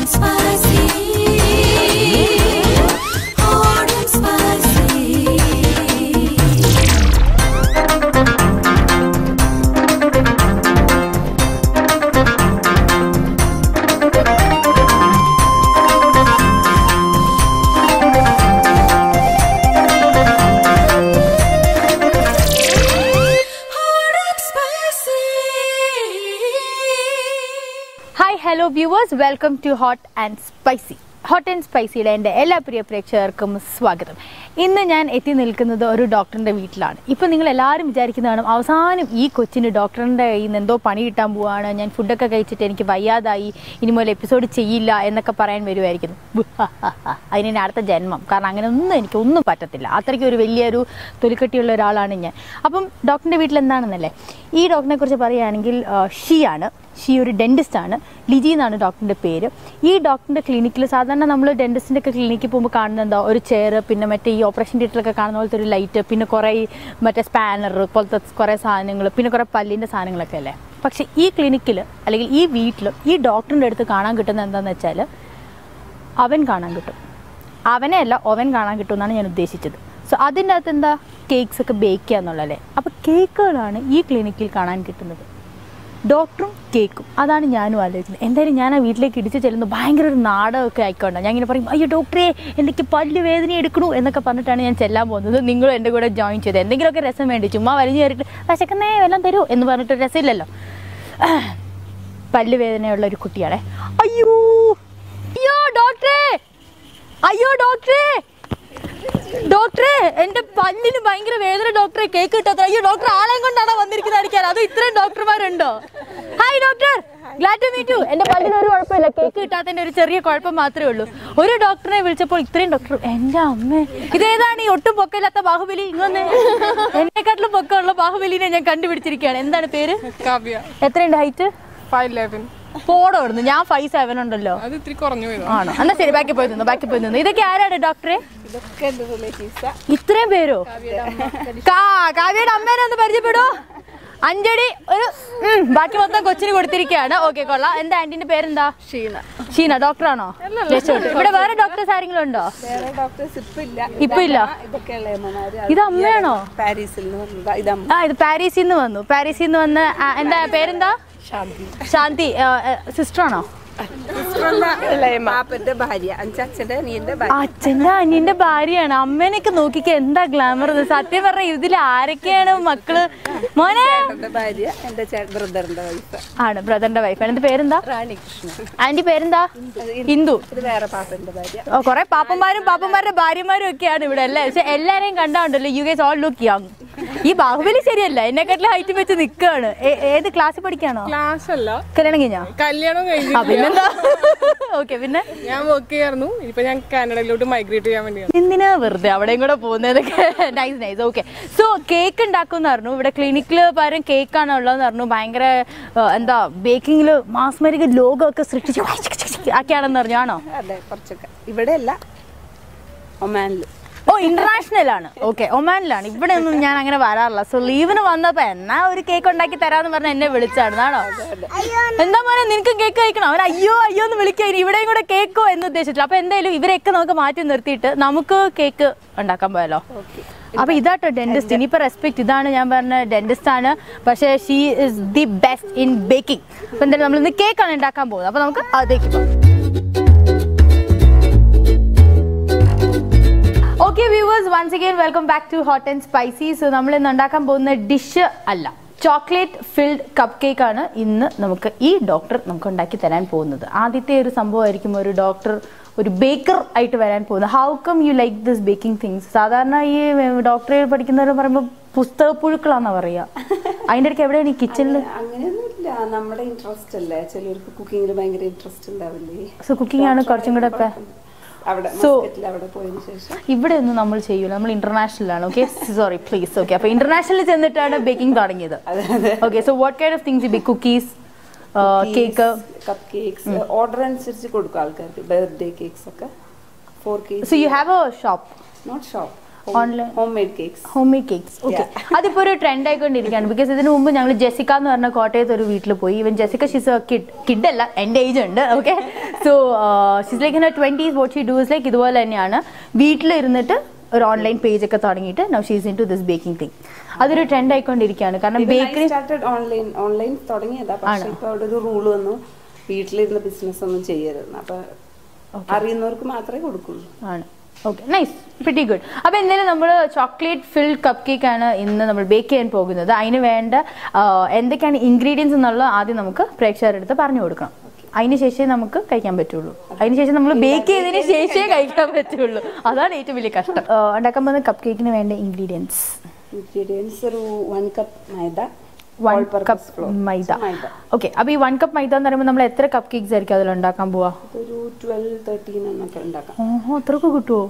spicy. Hot and spicy. Hot and spicy. Hi hello viewers welcome to hot and spicy hot and സ്പൈസിയുടെ എൻ്റെ എല്ലാ പ്രിയ പ്രേക്ഷകർക്കും സ്വാഗതം ഇന്ന് ഞാൻ എത്തി നിൽക്കുന്നത് ഒരു ഡോക്ടറിൻ്റെ വീട്ടിലാണ് ഇപ്പം നിങ്ങൾ എല്ലാവരും വിചാരിക്കുന്നതാണ് അവസാനം ഈ കൊച്ചിന് ഡോക്ടറിൻ്റെ കയ്യിൽ നിന്ന് എന്തോ പണി കിട്ടാൻ പോവാണ് ഞാൻ ഫുഡൊക്കെ കഴിച്ചിട്ട് എനിക്ക് വയ്യാതായി ഇനി മുതൽ എപ്പിസോഡ് ചെയ്യില്ല എന്നൊക്കെ പറയാൻ വരുമായിരിക്കുന്നു അതിന് ഇനി അടുത്ത ജന്മം കാരണം അങ്ങനെ ഒന്നും എനിക്ക് ഒന്നും പറ്റത്തില്ല അത്രയ്ക്ക് ഒരു വലിയൊരു തൊലിക്കെട്ടിയുള്ള ഒരാളാണ് ഞാൻ അപ്പം ഡോക്ടറിൻ്റെ വീട്ടിൽ എന്താണെന്നല്ലേ ഈ ഡോക്ടറിനെ കുറിച്ച് പറയുകയാണെങ്കിൽ ആ, ഷീയാണ് ഷീ ഒരു ഡെൻറ്റിസ്റ്റ് ആണ് ലിജി എന്നാണ് ഡോക്ടറിൻ്റെ പേര് ഈ ഡോക്ടറിൻ്റെ ക്ലിനിക്കിൽ സാധാരണ നമ്മൾ ഡെൻറ്റിസ്റ്റിൻ്റെ ഒക്കെ ക്ലിനിക്കിൽ പോകുമ്പോൾ കാണുന്നത് എന്താ ഒരു ചെയർ പിന്നെ മറ്റേ ഈ ഓപ്പറേഷൻ തിയേറ്ററിലൊക്കെ കാണുന്ന പോലത്തെ ഒരു ലൈറ്റ് പിന്നെ കുറേ ഈ മറ്റേ സ്പാനർ പോലത്തെ കുറേ സാധനങ്ങൾ പിന്നെ കുറേ പല്ലിൻ്റെ സാധനങ്ങളൊക്കെ അല്ലേ പക്ഷേ ഈ ക്ലിനിക്കിൽ അല്ലെങ്കിൽ ഈ വീട്ടിൽ ഈ ഡോക്ടറിൻ്റെ അടുത്ത് കാണാൻ കിട്ടുന്നത് എന്താണെന്ന് വെച്ചാൽ അവൻ കാണാൻ കിട്ടും അവനെ അല്ല അവൻ കാണാൻ കിട്ടും എന്നാണ് ഞാൻ ഉദ്ദേശിച്ചത് സോ അതിൻ്റെ അകത്ത് എന്താ കേക്ക്സ് ഒക്കെ ബേക്ക് ചെയ്യുക എന്നുള്ളതല്ലേ അപ്പോൾ കേക്കുകളാണ് ഈ ക്ലിനിക്കിൽ കാണാൻ കിട്ടുന്നത് ഡോക്ടറും കേക്കും അതാണ് ഞാനും ആലോചിക്കുന്നത് എന്തായാലും ഞാൻ ആ വീട്ടിലേക്ക് ഇടിച്ച് ചെല്ലുന്നു ഭയങ്കര ഒരു നാടകമൊക്കെ ആയിക്കോണ്ട ഞാൻ ഇങ്ങനെ പറയും അയ്യോ ഡോക്ടറെ എനിക്ക് പല്ല് വേദന എടുക്കണു എന്നൊക്കെ പറഞ്ഞിട്ടാണ് ഞാൻ ചെല്ലാൻ പോകുന്നത് നിങ്ങളും എൻ്റെ കൂടെ ജോയിൻ ചെയ്ത് എന്തെങ്കിലുമൊക്കെ രസം വേണ്ടി ചുമ്മാ വലിഞ്ഞു കയറിയിട്ട് വിശക്കുന്നേ എല്ലാം തരൂ എന്ന് പറഞ്ഞിട്ട് രസമില്ലല്ലോ പല്ല് വേദനയുള്ള ഒരു കുട്ടിയാണേ അയ്യോ അയ്യോ ഡോക്ടറെ അയ്യോ ഡോക്ടറെ ഡോക്ടറെ എന്റെ പല്ലിന് ഭയങ്കര വേദന ഡോക്ടറെ കേക്ക് കിട്ടാത്ത അയ്യോ ഡോക്ടർ ആളെയും കൊണ്ടാണോ വന്നിരിക്കുന്നത് അടിക്കാൻ അത് ഇത്രയും ഡോക്ടർമാരുണ്ടോ hi doctor glad to meet you എന്റെ പല്ലിന് ഒരു കുഴപ്പമില്ല കേക്ക് കിട്ടാത്തതിന്റെ ഒരു ചെറിയ കുഴപ്പം മാത്രമേ ഉള്ളൂ ഒരു ഡോക്ടറെ വിളിച്ചപ്പോൾ ഇത്രയും ഡോക്ടർ എന്റെ അമ്മ ഇതേതാണ് ഈ ഒട്ടും പൊക്കമില്ലാത്ത ബാഹുബലി ഇങ്ങനെ എന്നെക്കാട്ടിലും പൊക്കമുള്ള ബാഹുബലിനെ ഞാൻ കണ്ടുപിടിച്ചിരിക്കുകയാണ് എന്താണ് പേര് കാവ്യ എത്രയുണ്ട് ഹൈറ്റ് ഫൈവ് ലെവൻ പോടോ ഇവിടുന്ന് ഞാൻ ഫൈവ് സെവൻ ഉണ്ടല്ലോ അത് ഇത്തിരി കുറഞ്ഞു പോയതാ ആണോ എന്നാ ശരി ബാക്കി പോയി നിന്നു ബാക്കി പോയി നിന്നു ഇതൊക്കെ ആരാണ് ഡോക്ടറെ ഇതൊക്കെ എന്റെ റിലേറ്റീവ്സാ ഇത്രയും പേരോ കാ കാവ്യയുടെ അമ്മേനെ ഒന്ന് പരിചയപ്പെടൂ അഞ്ചടി ഒരു ഉം, ബാക്കി മൊത്തം കൊച്ചിന് കൊടുത്തിരിക്കുകയാണ് ഓക്കെ കൊള്ളാം എന്താ ആന്റിന്റെ പേരെന്താ ഷീന ഷീന ഡോക്ടറാണോ രക്ഷപ്പെട്ടു ഇവിടെ വേറെ ഡോക്ടേഴ്സ് ആരെങ്കിലും ഉണ്ടോ വേറെ ഡോക്ടേഴ്സ് ഇപ്പൊ ഇല്ല ഇപ്പൊ ഇല്ല ഇതൊക്കെ ഇളയമ്മമാര് ഇത് അമ്മയാണോ പാരീസിൽ നിന്ന് വന്നതാ ഇതമ്മ ആ ഇത് പാരീസിൽ നിന്ന് വന്നു പാരീസിൽ നിന്ന് വന്ന് ആ, എന്താ പേരെന്താ ശാന്തി ശാന്തി സിസ്റ്റർ ആണോ പാപ്പന്റെ ഭാര്യ അഞ്ചച്ഛന്റെ അനിയന്റെ ഭാര്യ അച്ഛന്റെ അനിയന്റെ ഭാര്യയാണ് അമ്മേനൊക്കെ നോക്കിക്ക എന്താ ഗ്ലാമർ സത്യം പറഞ്ഞ ഇതിൽ ആരൊക്കെയാണ് മക്കള് മോനെ എന്റെ ഭാര്യ എന്റെ ബ്രദറിന്റെ വൈഫ് ആണ് ബ്രദറിന്റെ വൈഫാണ് എന്റെ പേരെന്താ റാണി കൃഷ്ണ ആന്റി പേരെന്താ ഹിന്ദു ഇത് വേറെ പാപ്പന്റെ ഭാര്യ ഓ, കുറെ പാപ്പന്മാരും പാപ്പന്മാരുടെ ഭാര്യമാരും ഒക്കെയാണ് ഇവിടെ അല്ലേ പക്ഷെ എല്ലാരെയും കണ്ടാണ്ടല്ലോ you guys all look young ഈ ബാഹുബലി ശരിയല്ല എന്നെക്കാട്ടിലും ഹൈറ്റ് വെച്ച് നിൽക്കുകയാണ് ഏത് ക്ലാസ്സിൽ പഠിക്കാണോ ക്ലാസ് അല്ല കല്യാണം കഴിഞ്ഞോ കല്യാണം കഴിഞ്ഞു ആ പിന്നെന്താ ഓക്കെ പിന്നെ ഞാൻ വർക്ക് ചെയ്യായിരുന്നു ഇനിയിപ്പോ ഞാൻ കാനഡയിലോട്ട് മൈഗ്രേറ്റ് ചെയ്യാൻ വേണ്ടിയാണ് എന്തിനാ വെറുതെ അവിടെയും കൂടെ പോകുന്നതൊക്കെ nice nice okay so cake ഉണ്ടാക്കും പറഞ്ഞു ഇവിടെ ക്ലിനിക്കിൽ പകരം കേക്കാണ് ഉള്ളതെന്ന് പറഞ്ഞു ഭയങ്കര ആ, എന്താ ബേക്കിങ്ങിൽ മാസ്മരിക ലോകമൊക്കെ സൃഷ്ടിച്ച് ഒക്കെയാണെന്ന് പറഞ്ഞു ആണോ അതെ കുറച്ചൊക്കെ ഇവിടെ അല്ല ഒമാനില് ഓ ഇന്റർനാഷണൽ ആണ് ഓക്കെ ഒമാനിലാണ് ഇവിടെ ഒന്നും ഞാൻ അങ്ങനെ വരാറില്ല സോ ലീവിന് വന്നപ്പോ എന്നാ ഒരു കേക്ക് ഉണ്ടാക്കി തരാന്ന് പറഞ്ഞ എന്നെ വിളിച്ചാണ് ആണോ എന്താ മോനെ നിനക്ക് കേക്ക് കഴിക്കണം അവൻ അയ്യോ അയ്യോ എന്ന് വിളിക്കുക ഇവിടെയും കൂടെ കേക്കോ എന്ന് ഉദ്ദേശിച്ചില്ല അപ്പൊ എന്തായാലും ഇവരെയൊക്കെ നമുക്ക് മാറ്റി നിർത്തിയിട്ട് നമുക്ക് കേക്ക് ഉണ്ടാക്കാൻ പോയാലോ അപ്പൊ ഇതാട്ടോ ഡെന്റിസ്റ്റ് ഇനിയിപ്പോ റെസ്പെക്ട് ഇതാണ് ഞാൻ പറഞ്ഞ ഡെന്റിസ്റ്റ് ആണ് പക്ഷേ she is the best in baking അപ്പൊ എന്തായാലും നമ്മൾ ഇന്ന് കേക്കാണ് ഉണ്ടാക്കാൻ പോകുന്നത് അപ്പൊ നമുക്ക് അതേക്ക് പോകാം okay viewers once again welcome back to hot and spicy so നമ്മൾ ഇന്ന് ഉണ്ടാക്കാൻ പോകുന്ന ഡിഷ് അല്ല ചോക്ലേറ്റ് ഫിൽഡ് കപ്പ് കേക്ക് ആണ് ഇന്ന് നമുക്ക് ഈ ഡോക്ടർ നമുക്ക് ഉണ്ടാക്കി തരാൻ പോകുന്നത് ആദ്യത്തെ ഒരു സംഭവമായിരിക്കും ഒരു ഡോക്ടർ ഒരു ബേക്കർ ആയിട്ട് വരാൻ പോകുന്നത് how come you like this baking things സാധാരണ ഈ ഡോക്ടറെ പഠിക്കുന്നവർ പറയുമ്പോൾ പുസ്തകപ്പുഴുക്കളാന്നാ പറയുക അതിൻ്റെ ഇടയ്ക്ക് എവിടെയാണ് ഈ കിച്ചണിൽ അങ്ങനെയൊന്നുമില്ല നമ്മുടെ ഇൻട്രസ്റ്റ് അല്ലേ ചിലർക്ക് കുക്കിങ്ങിൽ ഭയങ്കര ഇൻട്രസ്റ്റ് ഉണ്ടാവില്ലേ സോ കുക്കിംഗ് ആണ് കുറച്ചും കൂടെ ഇപ്പം അവിടെ So- മസ്കറ്റിൽ അവിടെ പോയതിനു ശേഷം ഇവിടെ ഒന്നും നമ്മൾ ചെയ്യൂല നമ്മൾ ഇന്റർനാഷണൽ ആണ് ഓക്കെ സോറി പ്ലീസ് ഓക്കെ അപ്പൊ ഇന്റർനാഷണലിൽ ചെന്നിട്ടാണ് ബേക്കിംഗ് തുടങ്ങിയത് okay so what kind of things be cookies cake cup cakes order അനുസരിച്ച് കൊടുക്കും ആൾക്കാർക്ക് ബർത്ത്ഡേ കേക്ക്സ് ഒക്കെ for so cakes you have a shop not shop Online. Home made cakes home made cakes okay അതിപ്പോ ഒരു trend ആയിക്കൊണ്ടിരിക്കുകയാണ് because ഇതിനു മുമ്പ് ഞങ്ങൾ ജെസിക്ക എന്ന് പറഞ്ഞ കോട്ടയത്ത് ഒരു വീട്ടിൽ പോയി ഇവൻ ജെസിക്ക ഷിസ് കിഡ് കിഡ് അല്ല എൻ്റെ ഏജ് ഉണ്ട് okay so she's like in twenties what she does like ഇതുപോലെ തന്നെയാണ് വീട്ടിലിരുന്നിട്ട് ഒരു ഓൺലൈൻ പേജ് ഒക്കെ തുടങ്ങിയിട്ട് now she's into this baking thing അതൊരു ട്രെൻഡ് ആയിക്കൊണ്ടിരിക്കുകയാണ് കാരണം ബേക്കറി സ്റ്റാർട്ടഡ് ഓൺലൈൻ ഓൺലൈൻ തുടങ്ങിയതാ പക്ഷെ ഇപ്പൊ അവിടെ ഒരു റൂൾ വന്നു വീട്ടിലിരുന്ന് ബിസിനസ് ഒന്നും ചെയ്യരുതെന്ന് അപ്പൊ അറിയുന്നവർക്ക് മാത്രമേ കൊടുക്കുള്ളൂ ആണ് ഓക്കെ നൈസ് പ്രിറ്റി ഗുഡ് അപ്പോൾ എന്തായാലും നമ്മൾ ചോക്ലേറ്റ് ഫിൽ കപ്പ് കേക്ക് ആണ് ഇന്ന് നമ്മൾ ബേക്ക് ചെയ്യാൻ പോകുന്നത് അതിന് വേണ്ട ആ, എന്തൊക്കെയാണ് ഇൻഗ്രീഡിയൻസ് എന്നുള്ള ആദ്യം നമുക്ക് പ്രേക്ഷകരുടെ അടുത്ത് പറഞ്ഞു കൊടുക്കണം അതിന് ശേഷമേ നമുക്ക് കഴിക്കാൻ പറ്റുള്ളൂ അതിന് ശേഷം നമ്മൾ ബേക്ക് ചെയ്തതിന് ശേഷമേ കഴിക്കാൻ പറ്റുള്ളൂ അതാണ് ഏറ്റവും വലിയ കഷ്ടം ആ, ഉണ്ടാക്കാൻ പോകുന്ന കപ്പ് കേക്കിന് വേണ്ട ഇൻഗ്രീഡിയൻസ് ഇൻഗ്രീഡിയൻസ് ഒരു വൺ കപ്പ് മൈദ one all purpose cup flour. മൈദ മൈദ ഓക്കെ അപ്പോൾ ഈ വൺ കപ്പ് മൈദ എന്ന് പറയുമ്പോൾ നമ്മൾ എത്ര കപ്പ് കേക്ക്സ് ആയിരിക്കും അതിൽ ഉണ്ടാക്കാൻ പോവാ ഇതൊരു ട്വൽവ് തേർട്ടീൻ എന്നൊക്കെ ഉണ്ടാക്കാം ഓഹോ അത്രയൊക്കെ കിട്ടുമോ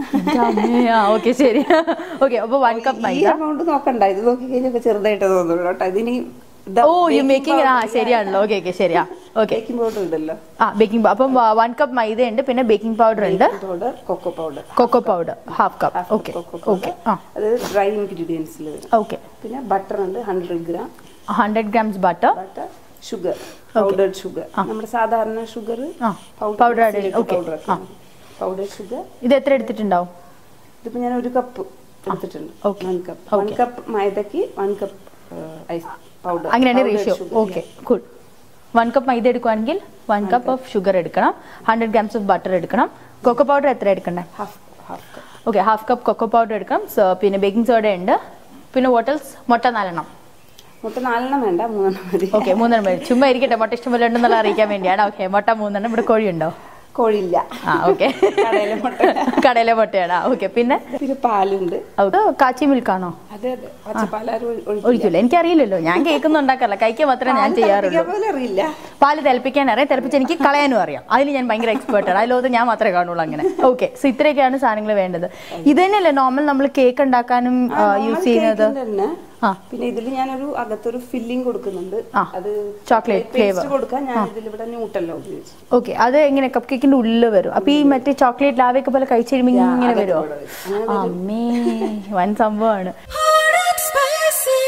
പിന്നെ ഓക്കെ ശരി ഓക്കെ അപ്പോൾ വൺ കപ്പ് ഈ മൈദ എമൗണ്ട് നോക്കണ്ട ഇത് നോക്കി കഴിഞ്ഞാൽ ചെറുതായിട്ട് തോന്നുള്ളൂ കേട്ടോ ഇതിന് ഓ യു മേക്കിംഗ് ആ ശരിയാണല്ലോ ഓക്കെ ഓക്കെ ശരിയാ ഓക്കെ ബേക്കിംഗ് പൗഡർ ഉണ്ടല്ലോ ആ ബേക്കിംഗ് അപ്പം വൺ കപ്പ് മൈദ ഉണ്ട് പിന്നെ ബേക്കിംഗ് പൗഡർ ഉണ്ട് powder cocoa powder cocoa powder half cup okay okay ആ അത് ഡ്രൈ ഇൻഗ്രീഡിയൻസിൽ വരും ഓക്കെ പിന്നെ ബട്ടർ ഉണ്ട് hundred gram hundred grams butter butter sugar powdered sugar നമ്മുടെ സാധാരണ ഷുഗർ ആ powder add ചെയ്ത് okay. ആ. പൗഡർ ഷുഗർ ഇത് എത്ര എടുത്തിട്ടുണ്ടാവും ഇതിപ്പോ ഞാൻ ഒരു കപ്പ് എടുത്തിട്ടുണ്ട് okay. One cup one Okay. Cup മൈദക്ക് വൺ കപ്പ് ഐസ് പൗഡർ അങ്ങനെയാണ് ratio okay cool one cup മൈദ എടുക്കുവാണെങ്കിൽ വൺ കപ്പ് ഓഫ് ഷുഗർ എടുക്കണം ഹൺഡ്രഡ് ഗ്രാംസ് ഓഫ് ബട്ടർ എടുക്കണം കൊക്കോ പൗഡർ എത്ര എടുക്കണ്ടേ half half cup okay half cup cocoa powder എടുക്കണം So, പിന്നെ ബേക്കിംഗ് സോഡ ഉണ്ട് പിന്നെ വോട്ടൽസ് മുട്ട നാലെണ്ണം മുട്ട നാലെണ്ണം വേണ്ട മൂന്നെണ്ണം മതി ഓക്കെ മൂന്നെണ്ണം മതി ചുമ്മാ ഇരിക്കട്ടെ മുട്ട ഇഷ്ടം പോലെ ഉണ്ടെന്നുള്ള അറിയിക്കാൻ വേണ്ടിയാണ് ഓക്കെ മുട്ട മൂന്നെണ്ണം ഇവിടെ കോഴിയുണ്ടോ കോഴിയില്ല ആ ഓക്കെ കടയിലെ മുട്ട കടയിലെ മുട്ടയാണ് ഓക്കെ പിന്നെ പിന്നെ പാലുണ്ട് അത് കാച്ചി മിൽക്കാണോ അതെ അതെ പച്ചപ്പാലാരും ഒഴിക്കില്ല ഒഴിക്കില്ല എനിക്കറിയില്ലല്ലോ ഞാൻ കേക്കൊന്നും ഉണ്ടാക്കാറില്ല കഴിക്കാൻ മാത്രമേ ഞാൻ ചെയ്യാറുള്ളൂ തിളപ്പിക്കാൻ പോലും അറിയില്ല പാല് തിളപ്പിക്കാൻ അറിയാം തിളപ്പിച്ച് എനിക്ക് കളയാനും അറിയാം അതിൽ ഞാൻ ഭയങ്കര എക്സ്പേർട്ടാണ് അതിലോട്ട് ഞാൻ മാത്രമേ കാണുള്ളൂ അങ്ങനെ ഓക്കെ സോ ഇത്രയൊക്കെയാണ് സാധനങ്ങൾ വേണ്ടത് ഇത് തന്നെയല്ലേ നോർമൽ നമ്മൾ കേക്ക് ഉണ്ടാക്കാനും യൂസ് ചെയ്യുന്നത് കേക്കിന്റെ തന്നെ ആ. പിന്നെ ഇതിൽ ഞാനൊരു അകത്തൊരു ഫില്ലിംഗ് കൊടുക്കുന്നുണ്ട് ആ. അത് ചോക്ലേറ്റ് ഫ്ലേവർ പേസ്റ്റ് കൊടുക്കാൻ ഞാൻ ഇതിൽ ഇവിടെ ന്യൂട്ടല്ല ഉപയോഗിച്ചു ഓക്കെ അത് എങ്ങനെ കപ്പ് കേക്കിന്റെ ഉള്ളിൽ വരും അപ്പൊ ഈ മറ്റേ ചോക്ലേറ്റ് ലാവയൊക്കെ പോലെ കഴിച്ചു കഴിയുമ്പോൾ ഇങ്ങനെ അകത്ത് വരുമോ കൂടെ വരും. അങ്ങനെ അമ്മേ വൻ സംഭവമാണ് Hot and spicy.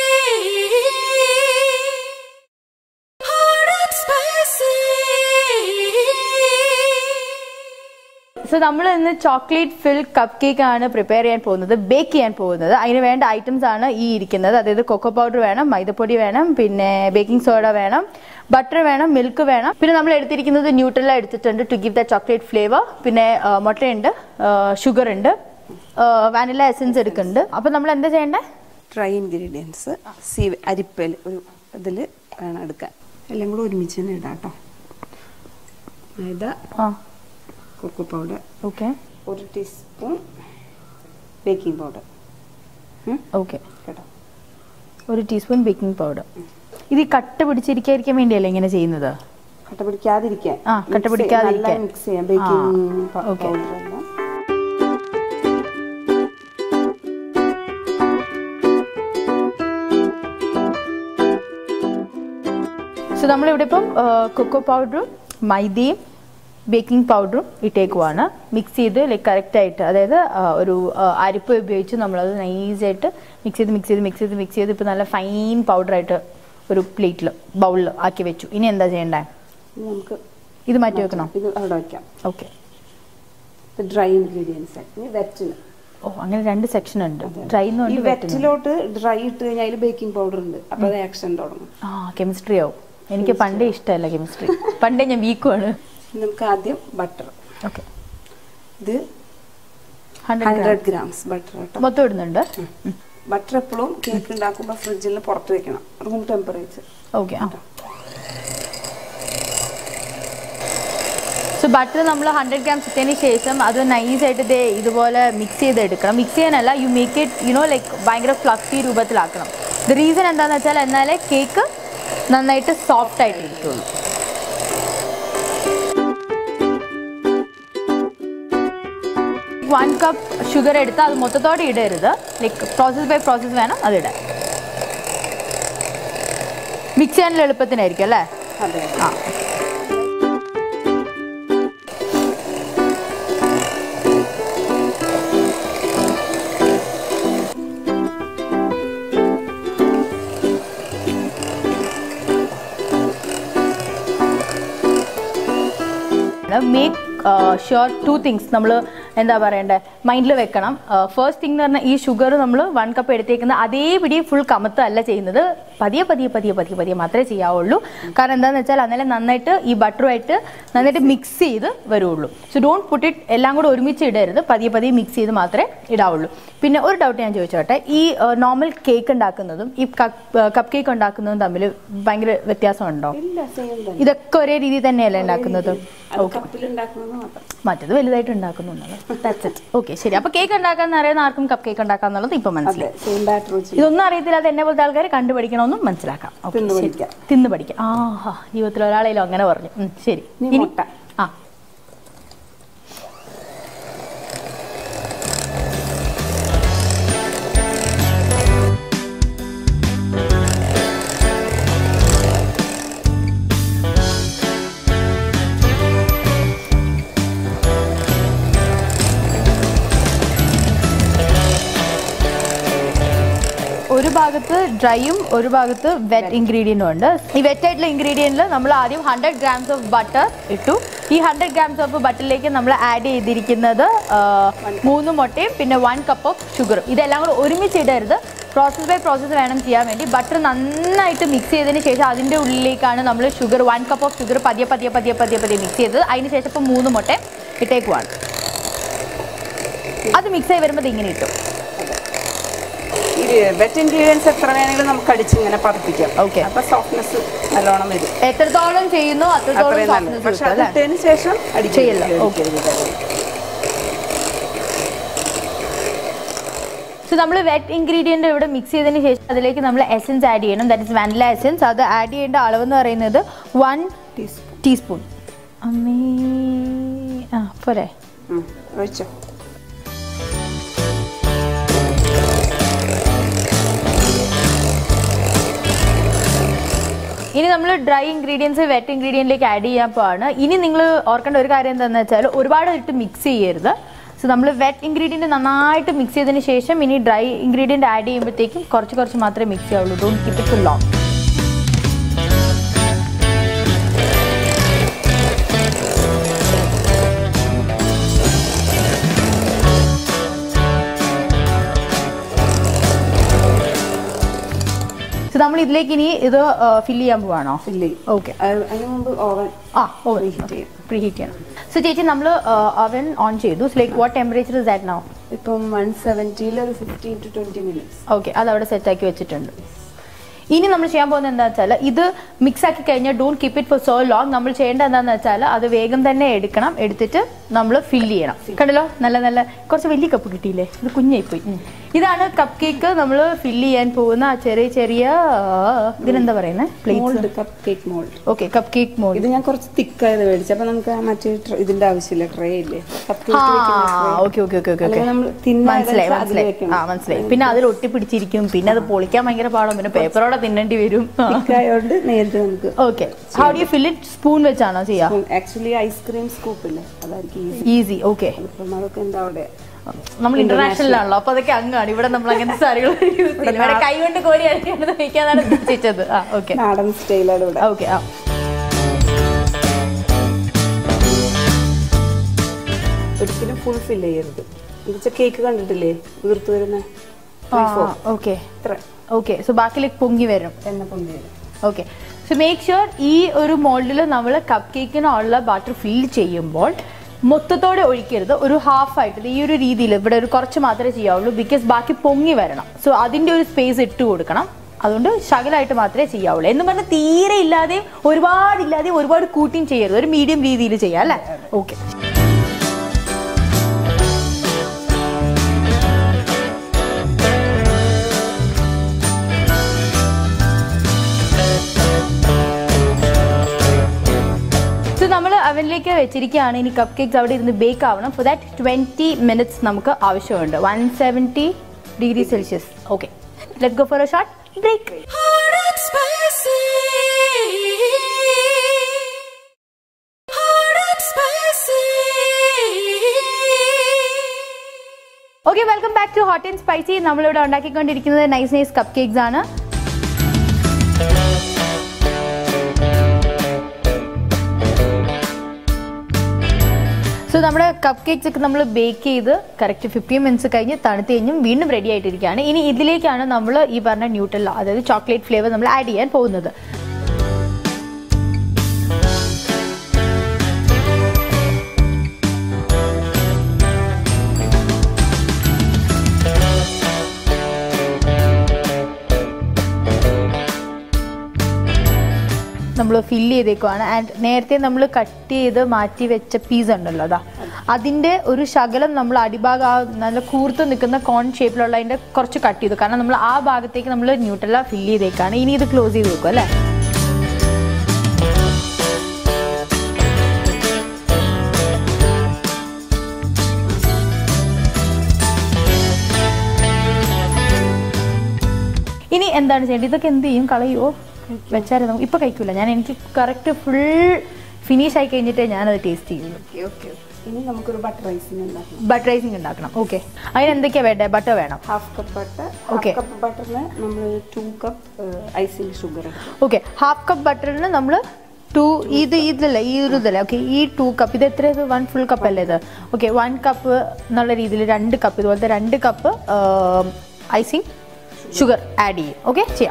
Hot and spicy. So നമ്മൾ ഇന്ന് ചോക്ലേറ്റ് ഫിൽ കപ്പ് കേക്ക് ആണ് പ്രിപ്പയർ ചെയ്യാൻ പോകുന്നത് ബേക്ക് ചെയ്യാൻ പോകുന്നത് അതിന് വേണ്ട ഐറ്റംസ് ആണ് ഈ ഇരിക്കുന്നത് അതായത് കൊക്കോ പൗഡർ വേണം മൈദപ്പൊടി വേണം പിന്നെ ബേക്കിംഗ് സോഡ വേണം ബട്ടർ വേണം മിൽക്ക് വേണം പിന്നെ നമ്മൾ എടുത്തിരിക്കുന്നത് ന്യൂട്രല എടുത്തിട്ടുണ്ട് to give the chocolate flavour പിന്നെ ആ, മുട്ടയുണ്ട് ഷുഗർ ഉണ്ട് വാനില എസൻസ് എടുക്കുന്നുണ്ട് അപ്പൊ നമ്മൾ എന്താ ചെയ്യേണ്ടത് ഡ്രൈ ഇൻഗ്രീഡിയൻസ് സീ അരിപ്പയിൽ ഒരു ഇതിൽ വേണം എടുക്കാൻ എല്ലാം കൂടെ ഒരുമിച്ച് തന്നെ ഇടാം കേട്ടോ മൈദ ആ കൊക്കോ പൗഡർ ഓക്കെ ഒരു ടീസ്പൂൺ ബേക്കിംഗ് പൗഡർ ഓക്കെ കേട്ടോ ഒരു ടീസ്പൂൺ ബേക്കിംഗ് പൗഡർ ഇത് ഈ കട്ട പിടിച്ചിരിക്കാതിരിക്കാൻ വേണ്ടിയല്ലേ ഇങ്ങനെ ചെയ്യുന്നത് കട്ട പിടിക്കാതിരിക്കാൻ ആ, കട്ട പിടിക്കാതിരിക്കാൻ. മിക്സ് ചെയ്യാം ബേക്കിംഗ് ആ, okay. പൗഡർ എല്ലാം സോ നമ്മളിവിടെ ഇപ്പം കൊക്കോ പൗഡറും മൈദയും ബേക്കിംഗ് പൗഡറും ഇട്ടേക്കുവാണ് മിക്സ് ചെയ്ത് ലൈക്ക് കറക്റ്റായിട്ട് അതായത് ആ, ഒരു ആ, അരിപ്പ് ഉപയോഗിച്ച് നമ്മളത് നൈസായിട്ട് മിക്സ് ചെയ്ത് മിക്സ് ചെയ്ത് മിക്സ് ചെയ്ത് മിക്സ് ചെയ്ത് ഇപ്പോൾ നല്ല ഫൈൻ പൗഡറായിട്ട് ഒരു പ്ലേറ്റിൽ ബൗളിൽ ആക്കി വെച്ചു ഇനി എന്താ ചെയ്യണ്ടേ ഇനി നമുക്ക് ഇത് മാറ്റി വെക്കണോ ഇത് അവിടെ വയ്ക്കാം ഓക്കെ ഇത് ഡ്രൈ ഇൻഗ്രീഡിയൻസ് ഇനി വെറ്റിന് ഓ അങ്ങനെ രണ്ട് സെക്ഷൻ ഉണ്ട് ഡ്രൈ ഈ എന്നുണ്ട് വെറ്റിലോട്ട് ഡ്രൈ ഇട്ട് കഴിഞ്ഞാൽ അതിൽ ബേക്കിംഗ് പൗഡർ ഉണ്ട് അപ്പൊ അത് ആക്ഷൻ തുടങ്ങും ആ കെമിസ്ട്രി ആവും എനിക്ക് പണ്ടേ ഇഷ്ടമല്ല കെമിസ്ട്രി പണ്ടേ ഞാൻ വീക്കുമാണ് ഇനി നമുക്ക് ആദ്യം ബട്ടർ ഓക്കെ ഇത് ഹൺഡ്രഡ് ഹൺഡ്രഡ് ഗ്രാംസ് ബട്ടർ കേട്ടോ മൊത്തം ഇടുന്നുണ്ട് ബട്ടർ എപ്പോഴും കേക്ക് ഉണ്ടാക്കുമ്പോൾ ഫ്രിഡ്ജിൽ പുറത്ത് വെക്കണം റൂം ടെമ്പറേച്ചർ ഓക്കെ ആ സോ ബട്ടർ നമ്മൾ ഹൺഡ്രഡ് ഗ്രാംസ് ഇട്ടതിന് ശേഷം അത് നൈസായിട്ട് ഇതേ ഇതുപോലെ മിക്സ് ചെയ്തെടുക്കണം മിക്സ് ചെയ്യാനല്ല you make it you know like ഭയങ്കര ഫ്ലഫി രൂപത്തിലാക്കണം ദ റീസൺ എന്താണെന്ന് വെച്ചാൽ എന്നാലേ കേക്ക് നന്നായിട്ട് സോഫ്റ്റ് ആയിട്ട് ഇരിക്കുള്ളൂ വൺ കപ്പ് ഷുഗർ എടുത്ത് അത് മൊത്തത്തോടെ ഇടരുത് ലൈക്ക് പ്രോസസ് ബൈ പ്രോസസ് വേണം അതിടാൻ മിക്സ് ചെയ്യാനുള്ള എളുപ്പത്തിനായിരിക്കും അല്ലേ അതെ ആ മേക്ക് ഷുവർ ടു തിങ്സ് നമ്മൾ എന്താ പറയണ്ടേ മൈൻഡിൽ വെക്കണം ഫസ്റ്റ് തിങ് എന്ന് പറഞ്ഞാൽ ഈ ഷുഗർ നമ്മൾ വൺ കപ്പ് എടുത്തേക്കുന്ന അതേപടി ഫുൾ കമത്തല്ല ചെയ്യുന്നത് പതിയെ പതിയെ പതിയെ പതിയെ പതിയെ മാത്രമേ ചെയ്യാവുള്ളൂ കാരണം എന്താണെന്ന് വെച്ചാൽ അന്നേരം നന്നായിട്ട് ഈ ബട്ടറുമായിട്ട് നന്നായിട്ട് മിക്സ് ചെയ്ത് വരുള്ളൂ സോ ഡോണ്ട് പുട്ട് ഇറ്റ് എല്ലാം കൂടെ ഒരുമിച്ച് ഇടരുത് പതിയെ പതിയെ മിക്സ് ചെയ്ത് മാത്രമേ ഇടാവുള്ളൂ പിന്നെ ഒരു ഡൗട്ട് ഞാൻ ചോദിച്ചോട്ടെ ഈ നോർമൽ കേക്ക് ഉണ്ടാക്കുന്നതും ഈ കപ്പ് കേക്ക് ഉണ്ടാക്കുന്നതും തമ്മിൽ ഭയങ്കര വ്യത്യാസമുണ്ടോ ഇല്ല സെയിം തന്നെ ഇതൊക്കെ ഒരേ രീതിയിൽ തന്നെയല്ലേ ഉണ്ടാക്കുന്നത് അത് കപ്പിൽ ഉണ്ടാക്കുന്നത് മാത്രം മറ്റത് വലുതായിട്ട് ഉണ്ടാക്കുന്നു ഓക്കെ ശരി അപ്പൊ കേക്ക് ഉണ്ടാക്കാൻ അറിയുന്ന ആർക്കും കപ്പ് കേക്ക് ഉണ്ടാക്കാന്നുള്ളത് ഇപ്പൊ അതെ മനസ്സിലായി സെയിം ബാറ്റർ വെച്ച് ഇതൊന്നും അറിയത്തില്ല അത് എന്നെ പോലത്തെ ആൾക്കാർ കണ്ടുപഠിക്കണമെന്നും മനസ്സിലാക്കാം Okay, തിന്ന് ശരി. പഠിക്കാം. തിന്ന് പഠിക്കാം ആ ജീവിതത്തിൽ ഒരാളെങ്കിലും അങ്ങനെ പറഞ്ഞു ഉം, ശരി ഇനി ഇനി മുട്ട. ആ ഒരു ഭാഗത്ത് ഡ്രൈയും ഒരു ഭാഗത്ത് വെറ്റ് ഇൻഗ്രീഡിയൻറ്റും ഉണ്ട് ഈ വെറ്റ് ആയിട്ടുള്ള ഇൻഗ്രീഡിയൻറ്റിൽ നമ്മൾ ആദ്യം ഹൺഡ്രഡ് ഗ്രാംസ് ഓഫ് ബട്ടർ ഇട്ടു ഈ ഹൺഡ്രഡ് ഗ്രാംസ് ഓഫ് ബട്ടറിലേക്ക് നമ്മൾ ആഡ് ചെയ്തിരിക്കുന്നത് ആ, മൂന്ന് മുട്ടയും പിന്നെ വൺ കപ്പ് ഓഫ് ഷുഗറും ഇതെല്ലാം കൂടെ ഒരുമിച്ച് ഇടരുത് പ്രോസസ് ബൈ പ്രോസസ്സ് വേണം ചെയ്യാൻ വേണ്ടി ബട്ടർ നന്നായിട്ട് മിക്സ് ചെയ്തതിന് ശേഷം അതിൻ്റെ ഉള്ളിലേക്കാണ് നമ്മൾ sugar one cup of sugar പതിയെ പതിയെ പതിയെ പതിയെ പതിയെ മിക്സ് ചെയ്തത് അതിന് ശേഷം ഇപ്പോൾ മൂന്ന് മുട്ട ഇട്ടേക്കുവാണ് അത് മിക്സ് ആയി വരുമ്പോൾ ഇത് ഇങ്ങനെ ഇട്ടു ഈ വെറ്റ് ഇൻഗ്രീഡിയൻസ് എത്ര വേണമെങ്കിലും നമുക്ക് അടിച്ച് ഇങ്ങനെ പതിപ്പിക്കാം Okay. അപ്പൊ സോഫ്റ്റ്നെസ് നല്ലോണം വരും എത്രത്തോളം ചെയ്യുന്നു അത്രത്തോളം അത്രയും നല്ലത് softness പക്ഷെ കിട്ടും, അത് അല്ലേ? ഇട്ടതിന് ശേഷം ചെയ്യല്ല. സോ നമ്മൾ വെറ്റ് ഇൻഗ്രീഡിയൻ്റ് ഇവിടെ മിക്സ് ചെയ്തതിന് ശേഷം അതിലേക്ക് നമ്മൾ എസൻസ് ആഡ് ചെയ്യണം ദാറ്റ് ഇസ് വാനില എസൻസ് അത് ആഡ് ചെയ്യേണ്ട അളവ് എന്ന് പറയുന്നത് വൺ ടീസ്പൂൺ അമ്മേ ആ പോരെ ഒഴിച്ചോ ഇനി നമ്മൾ ഡ്രൈ ഇൻഗ്രീഡിയൻസ് വെറ്റ് ഇൻഗ്രീഡിയൻറ്റിലേക്ക് ആഡ് ചെയ്യാൻ പോവാണ് ഇനി നിങ്ങൾ ഓർക്കേണ്ട ഒരു കാര്യം എന്താണെന്ന് വെച്ചാൽ ഒരുപാട് ഇട്ട് മിക്സ് ചെയ്യരുത് സോ നമ്മൾ വെറ്റ് ഇൻഗ്രീഡിയൻറ്റ് നന്നായിട്ട് മിക്സ് ചെയ്തതിന് ശേഷം ഇനി ഡ്രൈ ഇൻഗ്രീഡിയൻറ്റ് ആഡ് ചെയ്യുമ്പോഴത്തേക്കും കുറച്ച് കുറച്ച് മാത്രമേ മിക്സ് ചെയ്യാവുള്ളൂ don't keep it full long so നമ്മൾ ഇതിലേക്ക് ഇനി ഇത് ഫില്ല് ചെയ്യാൻ പോവാണോ ഇല്ലേ ഓക്കെ അതിന് മുമ്പ് ഓവൻ ആ ഓവർ പ്രീ ഹീറ്റ് ചെയ്യണം സോ ചേച്ചി നമ്മൾ അവൻ ഓൺ ചെയ്തു like what temperature is that now ഇപ്പം വൺ സെവൻറ്റിയിൽ ഒരു fifteen to twenty minutes okay അത് അവിടെ സെറ്റ് ആക്കി വെച്ചിട്ടുണ്ട് ഇനി നമ്മൾ ചെയ്യാൻ പോകുന്നത് എന്താ വെച്ചാൽ ഇത് മിക്സ് ആക്കി കഴിഞ്ഞാൽ don't keep it for so long നമ്മൾ ചെയ്യേണ്ടത് എന്താണെന്ന് വെച്ചാൽ അത് വേഗം തന്നെ എടുക്കണം എടുത്തിട്ട് നമ്മൾ ഫില്ല് ചെയ്യണം കണ്ടല്ലോ നല്ല നല്ല കുറച്ച് വലിയ കപ്പ് കിട്ടിയില്ലേ ഇത് കുഞ്ഞായി പോയി ഇതാണ് കപ്പ് കേക്ക് നമ്മൾ ഫില്ല് ചെയ്യാൻ പോകുന്ന ആ ചെറിയ ചെറിയ ആ, ഇതിനെന്താ പറയുന്നത് plates mould cup cake mould okay cup cake mould ഇത് ഞാൻ കുറച്ച് തിക്കായത് മേടിച്ചു അപ്പൊ നമുക്ക് ആ മറ്റേ tray- ഇതിന്റെ ആവശ്യമില്ല ട്രേ ഇല്ലേ കപ്പ് ആ cake okay okay okay okay അല്ലെങ്കിൽ നമ്മൾ thin ആയത് മനസ്സിലായി വെച്ചാൽ അതിൽ മനസ്സിലായി വെക്കണം. ആ മനസ്സിലായി പിന്നെ അതിൽ ഒട്ടിപ്പിടിച്ചിരിക്കും പിന്നെ അത് പൊളിക്കാൻ ഭയങ്കര പാടും പിന്നെ പേപ്പറോടെ തിന്നേണ്ടി വരും തിക്കായോണ്ട് നേരത്തെ നമുക്ക് okay how do fill it spoon വെച്ചാണോ ചെയ്യാ ആക്ച്വലി ഐസ്ക്രീം സ്കൂപ്പ് ഇല്ലേ അതായിരിക്കും ഈസി ഈസി ഓക്കെ അപ്പം അതൊക്കെ എന്താ അവിടെ നമ്മൾ ഇന്റർനാഷണൽ ആണല്ലോ അപ്പൊ അതൊക്കെ അങ്ങാണ് ഇവിടെ നമ്മൾ അങ്ങനത്തെ സാരികൾ യൂസ് ചെയ്യും ഇവിടെ കൈ കൊണ്ട് കോരി അടിക്കേണ്ടത് വയ്ക്കാന്നാണ് ഉദ്ദേശിച്ചത് ആ ഓക്കെ നാടൻ സ്റ്റൈലാണ് ഇവിടെ ഓക്കെ ആ ഒരിക്കലും ഫുൾ ഫിൽ ചെയ്യരുത് എന്നുവെച്ചാൽ കേക്ക് കണ്ടിട്ടില്ലേ വീർത്ത് വരുന്ന ഓക്കെ ഇത്ര ഓക്കെ സോ ബാക്കിലേക്ക് പൊങ്ങി വരും എണ്ണ പൊന്തി വരും ഓക്കെ സോ മേക്ക് ഷുവർ ഈ ഒരു മോൾഡിൽ നമ്മൾ കപ്പ് കേക്കിനുള്ള ബട്ടർ ഫിൽ ചെയ്യുമ്പോൾ മൊത്തത്തോടെ ഒഴിക്കരുത് ഒരു ഹാഫ് ആയിട്ട് ഈ ഒരു രീതിയിൽ ഇവിടെ ഒരു കുറച്ച് മാത്രമേ ചെയ്യാവുള്ളൂ ബിക്കോസ് ബാക്കി പൊങ്ങി വരണം സോ അതിൻ്റെ ഒരു സ്പേസ് ഇട്ട് കൊടുക്കണം അതുകൊണ്ട് ശകലമായിട്ട് മാത്രമേ ചെയ്യാവുള്ളൂ എന്ന് പറഞ്ഞാൽ തീരെ ഇല്ലാതെയും ഒരുപാട് ഇല്ലാതെയും ഒരുപാട് കൂട്ടിയും ചെയ്യരുത് ഒരു മീഡിയം രീതിയിൽ ചെയ്യാം അല്ലേ ഓക്കെ സോ നമ്മൾ അവനിലേക്ക് വെച്ചിരിക്കുകയാണ് ഇനി കപ്പ് കേക്ക്സ് അവിടെ ഇരുന്ന് ബേക്ക് ആവണം ഫോർ ദാറ്റ് ട്വൻറ്റി മിനിറ്റ്സ് നമുക്ക് ആവശ്യമുണ്ട് one seventy degree Celsius okay let go for a short break Hot and spicy. Hot and spicy. Okay welcome back to hot and spicy നമ്മളിവിടെ ഉണ്ടാക്കിക്കൊണ്ടിരിക്കുന്നത് nice nice cup cakes ആണ് so നമ്മുടെ cup cakes ഒക്കെ നമ്മൾ bake ചെയ്ത് correct fifteen minutes കഴിഞ്ഞ് തണുത്ത് കഴിഞ്ഞും വീണ്ടും റെഡി ആയിട്ടിരിക്കുകയാണ് ഇനി ഇതിലേക്കാണ് നമ്മൾ ഈ പറഞ്ഞ ന്യൂട്രല്ല അതായത് ചോക്ലേറ്റ് ഫ്ലേവർ നമ്മൾ ആഡ് ചെയ്യാൻ പോകുന്നത് നമ്മൾ ഫില്ല് ചെയ്തേക്കുവാണ് ആൻഡ് നേരത്തെ നമ്മൾ കട്ട് ചെയ്ത് മാറ്റി വെച്ച പീസ് ഉണ്ടല്ലോ അതാ അതിന്റെ ഒരു ശകലം നമ്മൾ അടിഭാഗം ആ നല്ല കൂർത്ത് നിൽക്കുന്ന കോൺ ഷേപ്പിലുള്ള അതിന്റെ കുറച്ച് കട്ട് ചെയ്തു കാരണം നമ്മൾ ആ ഭാഗത്തേക്ക് നമ്മൾ ന്യൂട്രല ഫില്ല് ചെയ്തേക്കാണ് ഇനി ഇത് ക്ലോസ് ചെയ്ത് വെക്കും അല്ലേ ഇനി എന്താണ് ചെയ്യേണ്ടത് ഇതൊക്കെ എന്ത് ചെയ്യും കളയുമോ വെച്ചായിരുന്നു ഇപ്പൊ കഴിക്കൂല ഞാൻ എനിക്ക് കറക്റ്റ് ഫുൾ ഫിനിഷ് ആയി കഴിഞ്ഞിട്ടേ ഞാനത് ടേസ്റ്റ് ചെയ്യുള്ളൂ ഓക്കെ ഓക്കെ ഇനി നമുക്കൊരു ബട്ടർ റൈസിന് ഉണ്ടാക്കണം ബട്ടർ റൈസിങ് ഉണ്ടാക്കണം ഓക്കെ അതിന് എന്തൊക്കെയാ വേണ്ടത് ബട്ടർ വേണം half cup butter Okay. Half cup ബട്ടറിന് നമ്മൾ ടു കപ്പ് ഐസിങ് ഷുഗർ എടുക്കും ഓക്കെ ഹാഫ് കപ്പ് ബട്ടറിന് നമ്മൾ ടു ഇത് ഇതില്ല ഈ ഒരു ഇതല്ലേ ഓക്കെ ഈ ടു കപ്പ് ഇത് എത്ര ഇത് വൺ ഫുൾ കപ്പ് അല്ലേ ഇത് ഓക്കെ വൺ കപ്പ് എന്നുള്ള രീതിയിൽ രണ്ട് കപ്പ് ഇതുപോലത്തെ രണ്ട് കപ്പ് ഐസിങ് ഷുഗർ ആഡ് ചെയ്യും ഓക്കെ ചെയ്യാം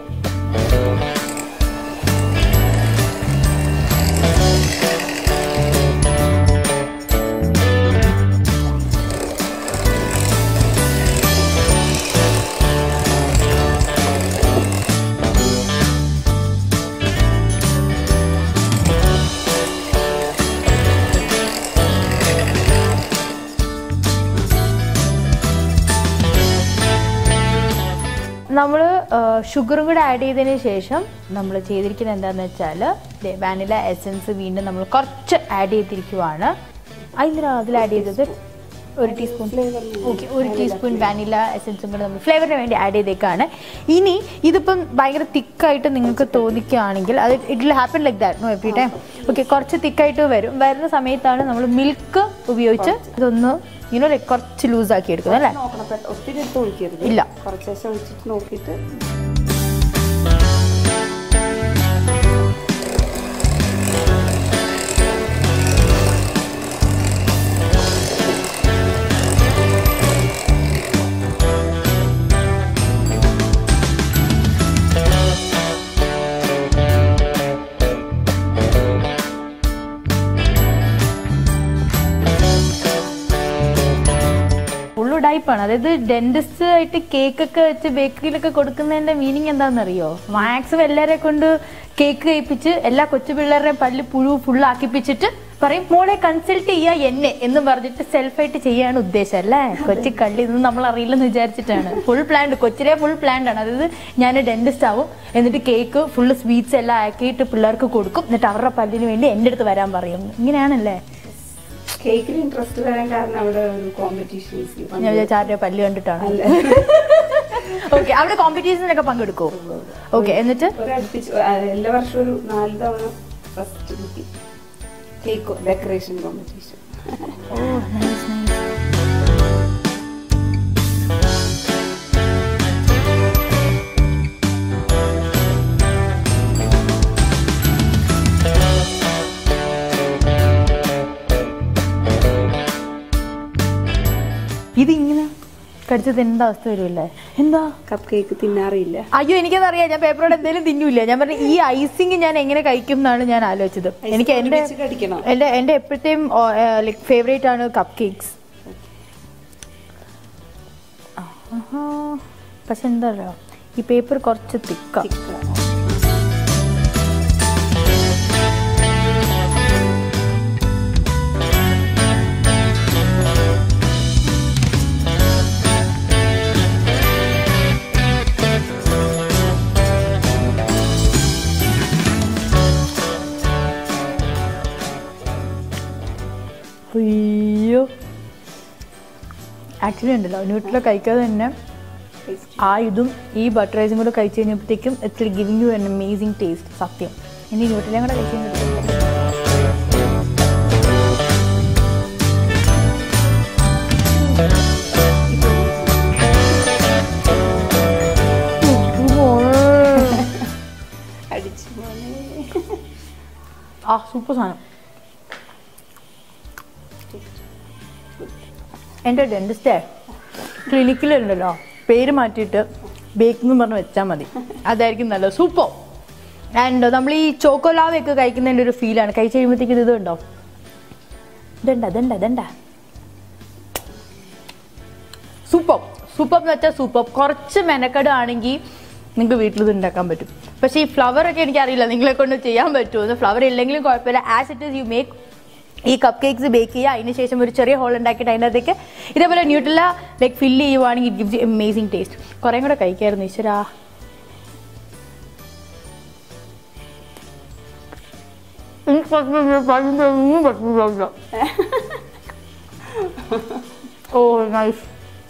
നമ്മൾ ഷുഗറും കൂടെ ആഡ് ചെയ്തതിന് ശേഷം നമ്മൾ ചെയ്തിരിക്കുന്നത് എന്താണെന്ന് വെച്ചാൽ വാനില എസൻസ് വീണ്ടും നമ്മൾ കുറച്ച് ആഡ് ചെയ്തിരിക്കുവാണ് അതിന് അതിൽ ആഡ് ചെയ്തത് ഒരു ടീസ്പൂൺ ഓക്കെ ഒരു ടീസ്പൂൺ വാനില എസൻസും കൂടെ നമ്മൾ ഫ്ലേവറിന് വേണ്ടി ആഡ് ചെയ്തേക്കാണ് ഇനി ഇതിപ്പം ഭയങ്കര തിക്കായിട്ട് നിങ്ങൾക്ക് തോന്നിക്കുകയാണെങ്കിൽ അത് it will happen like that no every time okay കുറച്ച് തിക്കായിട്ട് വരും വരുന്ന സമയത്താണ് നമ്മൾ മിൽക്ക് ഉപയോഗിച്ച് ഇതൊന്ന് യുനോ ലൈക്ക് കുറച്ച് ലൂസാക്കി എടുക്കുന്നത് അല്ലേ നോക്കണം പെട്ട- ഒത്തിരി എടുത്ത് ഒഴിക്കരുത് ഇല്ല. കുറച്ച് ശേഷം ഒഴിച്ചിട്ട് നോക്കിയിട്ട് ഫുൾ ഉടായ്പാണ് അതായത് ഡെന്റിസ്റ്റ് ആയിട്ട് കേക്ക് ഒക്കെ വെച്ച് ബേക്കറിയിലൊക്കെ കൊടുക്കുന്നതിന്റെ മീനിങ് എന്താണെന്നറിയോ മാക്സിമം എല്ലാരെ കൊണ്ട് കേക്ക് കഴിപ്പിച്ച് എല്ലാ കൊച്ചു പിള്ളേരുടെയും പല്ല് പുഴു ഫുൾ ആക്കിപ്പിച്ചിട്ട് പറയും മോളെ കൺസൾട്ട് ചെയ്യാ എന്നെ എന്ന് പറഞ്ഞിട്ട് സെൽഫായിട്ട് ചെയ്യാണ് ഉദ്ദേശം അല്ലേ കൊച്ചി കള്ളി ഇതൊന്നും നമ്മൾ അറിയില്ലെന്ന് വിചാരിച്ചിട്ടാണ് ഫുൾ പ്ലാൻഡ് കൊച്ചിലെ ഫുൾ പ്ലാൻഡ് ആണ് അതായത് ഞാൻ ഡെന്റിസ്റ്റ് ആവും എന്നിട്ട് കേക്ക് ഫുള്ള് സ്വീറ്റ്സ് എല്ലാം ആക്കിയിട്ട് പിള്ളേർക്ക് കൊടുക്കും എന്നിട്ട് അവരുടെ പല്ലിന് വേണ്ടി എൻ്റെ അടുത്ത് വരാൻ പറയും ഇങ്ങനെയാണല്ലേ കേക്കിൽ ഇൻട്രസ്റ്റ് വരാൻ കാരണം അവിടെ ഒരു കോമ്പറ്റീഷൻസ് ഞാൻ വിചാരിച്ച ആരുടെ പല്ല് കണ്ടിട്ടാണ് ഓക്കെ അവിടെ കോമ്പറ്റീഷനിലൊക്കെ പങ്കെടുക്കോ ഓക്കെ എന്നിട്ട് ഒരടുപ്പിച്ച് ആ, എല്ലാ വർഷവും ഒരു നാല് തവണ ഫസ്റ്റ് കിട്ടി കേക്ക് ഡെക്കറേഷൻ കോമ്പറ്റീഷൻ ഇതിങ്ങനെ കടിച്ചത് എന്താ അവസ്ഥ വരുമല്ലേ എന്താ കപ്പ് കേക്ക് തിന്നാറില്ല അയ്യോ എനിക്കതറിയാം ഞാൻ പേപ്പറോട് എന്തെങ്കിലും തിന്നൂല ഞാൻ പറഞ്ഞു ഈ ഐസിങ് ഞാൻ എങ്ങനെ കഴിക്കും എന്നാണ് ഞാൻ ആലോചിച്ചത് എനിക്ക് എന്റെ ഒരുമിച്ച് കടിക്കണം. എന്റെ എന്റെ എപ്പോഴത്തെയും ലൈക് ഫേവറേറ്റ് ആണ് കപ്പ് കേക്ക്സ് പക്ഷെ എന്താ പറയുക ഈ പേപ്പർ കുറച്ച് തിക്കാം അയ്യോ ആക്ച്വലി ഉണ്ടല്ലോ ന്യൂട്രല കഴിക്കാതെ തന്നെ ആ ഇതും ഈ ബട്ടർ റൈസും കൂടെ കഴിച്ച് കഴിഞ്ഞപ്പോഴത്തേക്കും it giving you an amazing taste സത്യം ഇനി ന്യൂട്രലയും കൂടെ കഴിച്ച് കഴിഞ്ഞപ്പോഴത്തേക്കും അടിച്ചു പോലെ ആ സൂപ്പർ സാധനം എൻ്റെ ഡെൻറ്റിസ്റ്റേ ക്ലിനിക്കിലുണ്ടല്ലോ പേര് മാറ്റിയിട്ട് ബേക്ക് എന്ന് പറഞ്ഞ് വെച്ചാൽ മതി അതായിരിക്കും നല്ലത് സൂപ്പർ ആൻഡ് നമ്മൾ ഈ ചോക്കോലാവയൊക്കെ കഴിക്കുന്നതിൻ്റെ ഒരു ഫീലാണ് കഴിച്ച് കഴിയുമ്പോഴത്തേക്കും ഇത് ഉണ്ടോ ഇതണ്ട ഇതണ്ട ഇതണ്ട സൂപ്പർ സൂപ്പർ എന്ന് വെച്ചാൽ സൂപ്പർ കുറച്ച് മെനക്കെട് ആണെങ്കിൽ നിങ്ങൾക്ക് വീട്ടിൽ ഇത് ഉണ്ടാക്കാൻ പറ്റും പക്ഷേ ഈ ഫ്ലവർ ഒക്കെ എനിക്കറിയില്ല നിങ്ങളെ കൊണ്ട് ചെയ്യാൻ പറ്റുമോ ഫ്ലവർ ഇല്ലെങ്കിലും കുഴപ്പമില്ല as it is you make ഈ കപ്പ് കേക്ക്സ് ബേക്ക് ചെയ്യുക അതിന് ശേഷം ഒരു ചെറിയ ഹോൾ ഉണ്ടാക്കിയിട്ട് അതിനകത്തേക്ക് ഇതേപോലെ ന്യൂട്രല ലൈക്ക് ഫില്ല് ചെയ്യുവാണെങ്കിൽ ഇറ്റ് ഗിവ്സ് അമേസിങ് ടേസ്റ്റ് കുറേ കൂടെ കഴിക്കായിരുന്നു ഈശ്വരാ എനിക്ക് പറ്റുന്നില്ല, പറ്റുന്നില്ല, ഒന്നും പറ്റുന്നില്ല. ഓ നൈസ്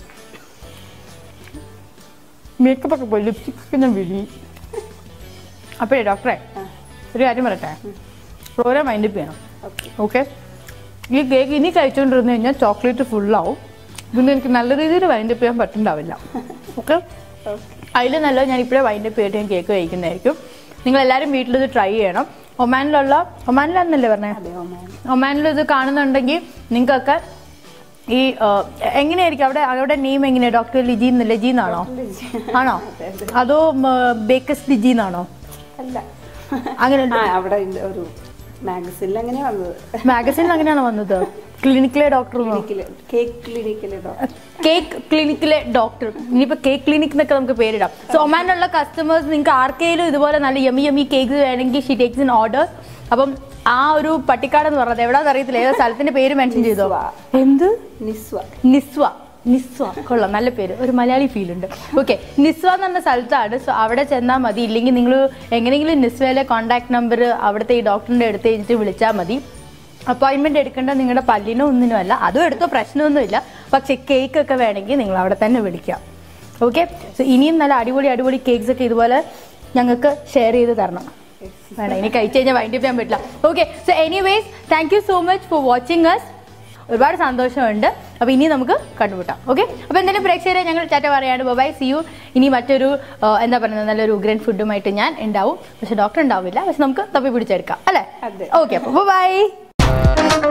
മേക്കപ്പ് ഒക്കെ പോയി ലിപ്സ്റ്റിക് ഒക്കെ ഞാൻ വിളി അപ്പോഴേ ഡോക്ടറെ ഒരു കാര്യം പറയട്ടെ പ്രോഗ്രാം മൈൻഡപ്പ് ചെയ്യണം ഓക്കെ ഓക്കെ ഈ കേക്ക് ഇനി കഴിച്ചുകൊണ്ടിരുന്ന് കഴിഞ്ഞാൽ ചോക്ലേറ്റ് ഫുള്ളാവും പിന്നെ എനിക്ക് നല്ല രീതിയിൽ വൈൻഡപ്പ് ചെയ്യാൻ പറ്റുന്നുണ്ടാവില്ല ഓക്കെ അതിൽ നല്ല ഞാൻ ഇപ്പോഴേ വൈൻഡപ്പ് ചെയ്തിട്ട് ഞാൻ കേക്ക് കഴിക്കുന്നതായിരിക്കും നിങ്ങൾ എല്ലാവരും വീട്ടിലിത് ട്രൈ ചെയ്യണം ഒമാനിലുള്ള ഒമാനിലാന്നല്ലേ പറഞ്ഞേ അതെ ഓമാൻ ഒമാനിൽ ഇത് കാണുന്നുണ്ടെങ്കിൽ നിങ്ങൾക്കൊക്കെ ഈ ആ, എങ്ങനെയായിരിക്കും അവിടെ അവിടെ നെയിം എങ്ങനെയാ ഡോക്ടർ ലിജി ലിജി എന്നാണോ ആണോ അതോ ബേക്കസ് ലിജി എന്നാണോ അല്ല അങ്ങനെ ആ അവിടെ ഉണ്ട് ഒരു മാഗസിനിൽ അങ്ങനെ വന്നത് മാഗസിനിൽ അങ്ങനെയാണോ വന്നത് ക്ലിനിക്കിലെ ഡോക്ടർ ക്ലിനിക്കില് കേക്ക് ക്ലിനിക്കില് കേക്ക് ക്ലിനിക്കിലെ ഡോക്ടർ ഇനിയിപ്പോ കേക്ക് ക്ലിനിക് എന്നൊക്കെ നമുക്ക് പേരിടാം സോ ഒമാനുള്ള കസ്റ്റമേഴ്സ് നിങ്ങൾക്ക് ആർക്കെങ്കിലും ഇതുപോലെ നല്ല യമ്മി യമ്മി കേക്ക് വേണമെങ്കിൽ ഷീ ടേക്സ് ഇൻ ഓർഡർ അപ്പം ആ ഒരു പട്ടിക്കാട് എന്ന് പറഞ്ഞത് എവിടാന്ന് അറിയത്തില്ല ഏതോ സ്ഥലത്തിന്റെ പേര് മെൻഷൻ ചെയ്തോ നിസ്വ. എന്ത് നിസ്വ നിസ്വ നിസ്വ കൊള്ളാം നല്ല പേര് ഒരു മലയാളി ഫീൽ ഉണ്ട് ഓക്കെ നിസ്വ എന്ന് പറഞ്ഞ സ്ഥലത്താണ് സോ അവിടെ ചെന്നാൽ മതി ഇല്ലെങ്കിൽ നിങ്ങൾ എങ്ങനെയെങ്കിലും നിസ്വയിലെ കോൺടാക്ട് നമ്പർ അവിടുത്തെ ഈ ഡോക്ടറിന്റെ അടുത്ത് കഴിഞ്ഞിട്ട് വിളിച്ചാൽ മതി അപ്പോയിൻമെന്റ് എടുക്കേണ്ട നിങ്ങളുടെ പല്ലിനോ ഒന്നിനും അല്ല അതും എടുത്തോ പ്രശ്നമൊന്നുമില്ല പക്ഷെ കേക്ക് ഒക്കെ വേണമെങ്കിൽ നിങ്ങൾ അവിടെ തന്നെ വിളിക്കാം ഓക്കെ സോ ഇനിയും നല്ല അടിപൊളി അടിപൊളി കേക്ക്സ് ഒക്കെ ഇതുപോലെ ഞങ്ങൾക്ക് ഷെയർ ചെയ്ത് തരണം വേണം ഇനി കഴിച്ചു കഴിഞ്ഞാൽ വൈൻഡ് ചെയ്യാൻ പറ്റില്ല okay so anyways thank you so much for watching us ഒരുപാട് സന്തോഷമുണ്ട് അപ്പോൾ ഇനി നമുക്ക് കണ്ടുമുട്ടാം ഓക്കെ അപ്പോൾ എന്തായാലും പ്രേക്ഷകരെ ഞങ്ങൾ ചാറ്റ പറയാണ് ബൈ സി യു ഇനി മറ്റൊരു ആ, എന്താ പറയുന്നത് നല്ലൊരു ഉഗ്രൻ ഫുഡുമായിട്ട് ഞാൻ ഉണ്ടാവും പക്ഷെ ഡോക്ടർ ഉണ്ടാവില്ല പക്ഷെ നമുക്ക് തപ്പി പിടിച്ചെടുക്കാം അല്ലേ അതെ. ഓക്കെ അപ്പോൾ ബൈ